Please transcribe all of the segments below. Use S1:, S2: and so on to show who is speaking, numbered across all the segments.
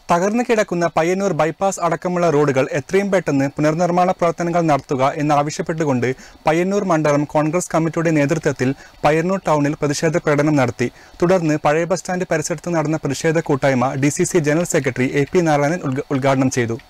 S1: തകർന്നു കിടക്കുന്ന പയ്യന്നൂർ ബൈപ്പാസ് അടക്കമുള്ള റോഡുകൾ എത്രയും പെട്ടെന്ന് പുനർനിർമ്മാണ പ്രവർത്തനങ്ങൾ നടത്തുക എന്നാവശ്യപ്പെട്ടുകൊണ്ട് പയ്യന്നൂർ മണ്ഡലം കോൺഗ്രസ് കമ്മിറ്റിയുടെ നേതൃത്വത്തിൽ പയ്യന്നൂർ ടൗണിൽ പ്രതിഷേധ പ്രകടനം നടത്തി തുടർന്ന് പഴയ ബസ് സ്റ്റാൻഡ് പരിസരത്ത് നടന്ന പ്രതിഷേധ കൂട്ടായ്മ D general secretary A P Narayanan ഉദ്ഘ- ഉദ്ഘാടനം ചെയ്തു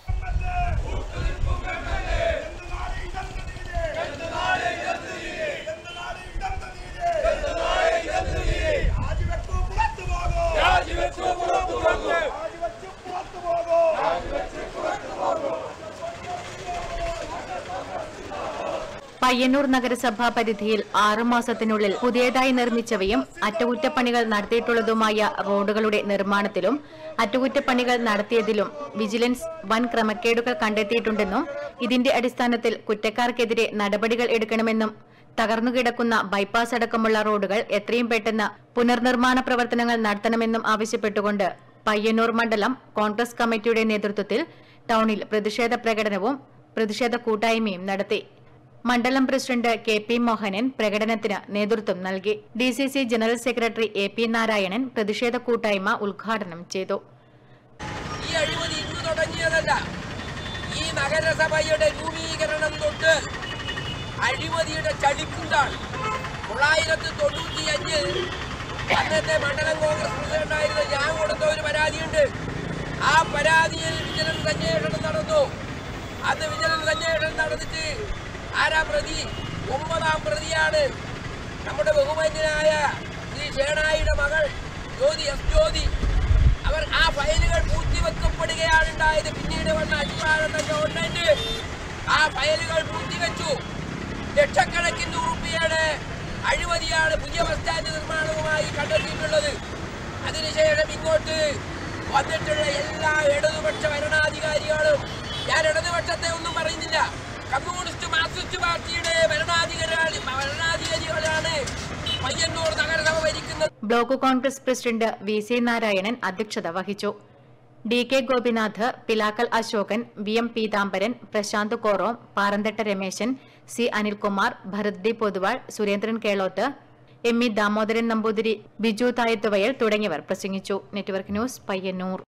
S2: പയ്യന്നൂർ നഗരസഭാ പരിധിയിൽ ആറു മാസത്തിനുള്ളിൽ പുതിയതായി നിർമ്മിച്ചവയും അറ്റകുറ്റപ്പണികൾ നടത്തിയിട്ടുള്ളതുമായ റോഡുകളുടെ നിർമ്മാണത്തിലും അറ്റകുറ്റപ്പണികൾ നടത്തിയതിലും വിജിലൻസ് വൻ ക്രമക്കേടുകൾ കണ്ടെത്തിയിട്ടുണ്ടെന്നും ഇതിന്റെ അടിസ്ഥാനത്തിൽ കുറ്റക്കാർക്കെതിരെ നടപടികൾ എടുക്കണമെന്നും തകർന്നുകിടക്കുന്ന ബൈപ്പാസ് അടക്കമുള്ള റോഡുകൾ എത്രയും പെട്ടെന്ന് പുനർനിർമ്മാണ പ്രവർത്തനങ്ങൾ നടത്തണമെന്നും ആവശ്യപ്പെട്ടുകൊണ്ട് പയ്യന്നൂർ മണ്ഡലം കോൺഗ്രസ് കമ്മിറ്റിയുടെ നേതൃത്വത്തിൽ ടൗണിൽ പ്രതിഷേധ പ്രകടനവും പ്രതിഷേധ കൂട്ടായ്മയും നടത്തി മണ്ഡലം പ്രസിഡന്റ് കെ പി മോഹനൻ പ്രകടനത്തിന് നേതൃത്വം നൽകി D C C general secretary A P Narayanan പ്രതിഷേധ കൂട്ടായ്മ ഉദ്ഘാടനം ചെയ്തു
S3: ഈ അഴിമതി ഇന്ന് തുടങ്ങിയതല്ല ഈ നഗരസഭയുടെ രൂപീകരണം തൊട്ട് അഴിമതിയുടെ ചളിക്കുണ്ടാണ് തൊള്ളായിരത്തി തൊണ്ണൂറ്റി അഞ്ചിൽ അന്നത്തെ മണ്ഡലം കോൺഗ്രസ് പ്രസിഡന്റായിരുന്ന ഞാൻ കൊടുത്ത ഒരു പരാതിയുണ്ട് ആ പരാതിയിൽ വിജിലൻസ് അന്വേഷണം നടന്നു അന്ന് വിജിലൻസ് അന്വേഷണം നടന്നിട്ട് ആരാ പ്രതി ഒമ്പതാം പ്രതിയാണ് നമ്മുടെ ബഹുമാന്യനായ ശ്രീ ഷേണായിയുടെ മകൾ ജ്യോതി എസ് ജ്യോതി അവർ ആ ഫയലുകൾ പൂർത്തിവെക്കപ്പെടുകയാണ് ഉണ്ടായത് പിന്നീട് വന്ന അജിവാനന്ദ ഗവൺമെന്റ് ആ ഫയലുകൾ പൂർത്തിവെച്ചു ലക്ഷക്കണക്കിന് ഉറുപ്പിയുടെ അഴിമതിയാണ് പുതിയ ബസ് സ്റ്റാൻഡ് നിർമ്മാണവുമായി കണ്ടെത്തിയിട്ടുള്ളത് അതിനുശേഷം ഇങ്ങോട്ട് വന്നിട്ടുള്ള എല്ലാ ഇടതുപക്ഷ ഭരണാധികാരികളും ഞാൻ ഇടതുപക്ഷത്തെ ഒന്നും പറയുന്നില്ല കമ്മ്യൂണിസ്റ്റ് മാർക്സിസ്റ്റ് പാർട്ടിയുടെ ഭരണാധികാരി ഭരണാധികാരികളാണ് പയ്യന്നൂർ നഗരസഭ ഭരിക്കുന്നത്
S2: block Congress president V C Narayanan അധ്യക്ഷത വഹിച്ചു D K Gopinath Pilakkal Ashokan V M Peethambaran Prashanth Korom Paranthatta Rameshan C Anilkumar Bharath D Pothuval Surendran Keloth M E Damodaran Namboothiri Biju Thayathuvayal തുടങ്ങിയവർ പ്രസംഗിച്ചു നെറ്റ്വർക്ക് ന്യൂസ് പയ്യന്നൂർ